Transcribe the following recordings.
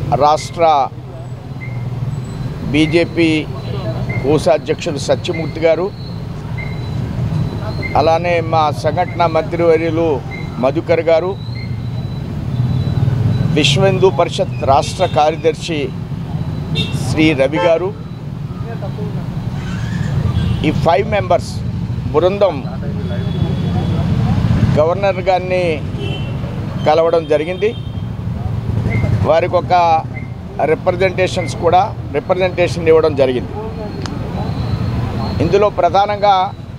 రాష్ట్ర బీజేపీ కోశాధ్యక్షులు సత్యమూర్తి గారు అలానే మా సంఘటన మంత్రివర్యులు మధుకర్ గారు విశ్వ హిందూ పరిషత్ రాష్ట్ర కార్యదర్శి శ్రీ రవి గారు ఈ ఫైవ్ మెంబర్స్ బృందం గవర్నర్ గారిని కలవడం జరిగింది వారికి ఒక రిప్రజెంటేషన్స్ కూడా రిప్రజెంటేషన్ ఇవ్వడం జరిగింది ఇందులో ప్రధానంగా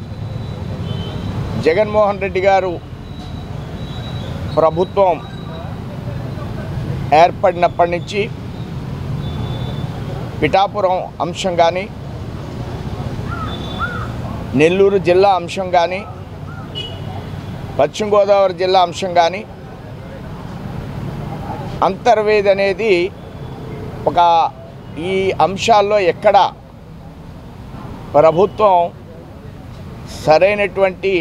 జగన్మోహన్ రెడ్డి గారు ప్రభుత్వం ఏర్పడినప్పటి నుంచి పిఠాపురం అంశం కానీ నెల్లూరు జిల్లా అంశం కానీ పశ్చిమ గోదావరి జిల్లా అంశం కానీ అంతర్వేద్ అనేది ఒక ఈ అంశాల్లో ఎక్కడ ప్రభుత్వం సరైనటువంటి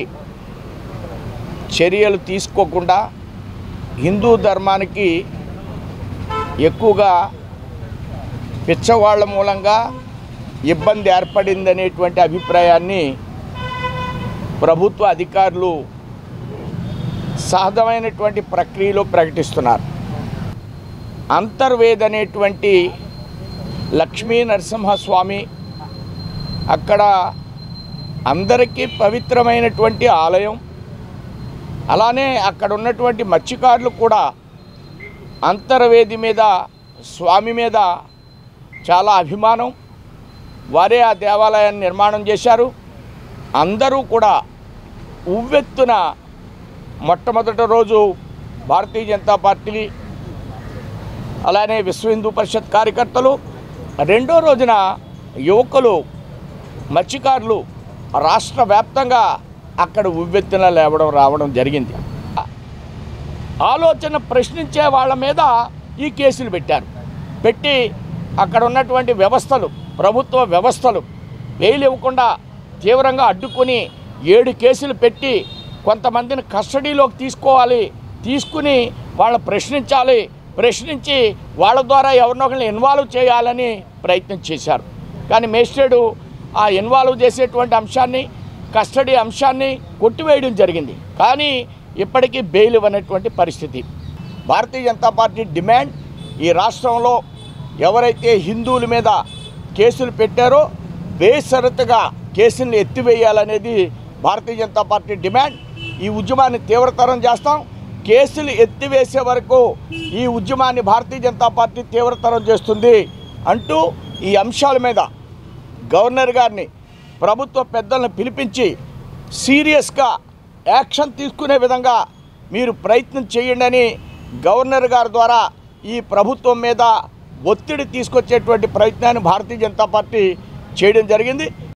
చర్యలు తీసుకోకుండా హిందూ ధర్మానికి ఎక్కువగా పిచ్చవాళ్ల మూలంగా ఇబ్బంది ఏర్పడిందనేటువంటి అభిప్రాయాన్ని ప్రభుత్వ అధికారులు సహజమైనటువంటి ప్రక్రియలో ప్రకటిస్తున్నారు అంతర్వేద్ అనేటువంటి లక్ష్మీ నరసింహస్వామి అక్కడ అందరికీ పవిత్రమైనటువంటి ఆలయం అలానే అక్కడ ఉన్నటువంటి మత్స్యకారులు కూడా అంతర్వేది మీద స్వామి మీద చాలా అభిమానం వారే ఆ దేవాలయాన్ని నిర్మాణం చేశారు అందరూ కూడా ఉవ్వెత్తున మొట్టమొదటి రోజు భారతీయ జనతా పార్టీ అలానే విశ్వ హిందూ పరిషత్ కార్యకర్తలు రెండో రోజున యువకులు మత్స్యకారులు రాష్ట్ర వ్యాప్తంగా అక్కడ ఉవ్వెత్తున లేవడం రావడం జరిగింది ఆలోచన ప్రశ్నించే వాళ్ళ మీద ఈ కేసులు పెట్టారు పెట్టి అక్కడ ఉన్నటువంటి వ్యవస్థలు ప్రభుత్వ వ్యవస్థలు బెయిల్ ఇవ్వకుండా తీవ్రంగా అడ్డుకొని ఏడు కేసులు పెట్టి కొంతమందిని కస్టడీలోకి తీసుకోవాలి తీసుకుని వాళ్ళని ప్రశ్నించాలి ప్రశ్నించి వాళ్ళ ద్వారా ఎవరినొకరిని ఇన్వాల్వ్ చేయాలని ప్రయత్నం చేశారు కానీ మేస్ట్రేడు ఆ ఇన్వాల్వ్ చేసేటువంటి అంశాన్ని కస్టడీ అంశాన్ని కొట్టివేయడం జరిగింది కానీ ఇప్పటికీ బెయిల్ ఇవ్వనటువంటి పరిస్థితి భారతీయ జనతా పార్టీ డిమాండ్ ఈ రాష్ట్రంలో ఎవరైతే హిందువుల మీద కేసులు పెట్టారో బేషరతుగా కేసుల్ని ఎత్తివేయాలనేది భారతీయ జనతా పార్టీ డిమాండ్ ఈ ఉద్యమాన్ని తీవ్రతరం చేస్తాం కేసులు ఎత్తివేసే వరకు ఈ ఉద్యమాన్ని భారతీయ జనతా పార్టీ తీవ్రతరం చేస్తుంది అంటూ ఈ అంశాల మీద గవర్నర్ గారిని ప్రభుత్వ పెద్దలను పిలిపించి సీరియస్గా యాక్షన్ తీసుకునే విధంగా మీరు ప్రయత్నం చేయండి అని గవర్నర్ గారి ద్వారా ఈ ప్రభుత్వం మీద ఒత్తిడి తీసుకొచ్చేటువంటి ప్రయత్నాన్ని భారతీయ జనతా పార్టీ చేయడం జరిగింది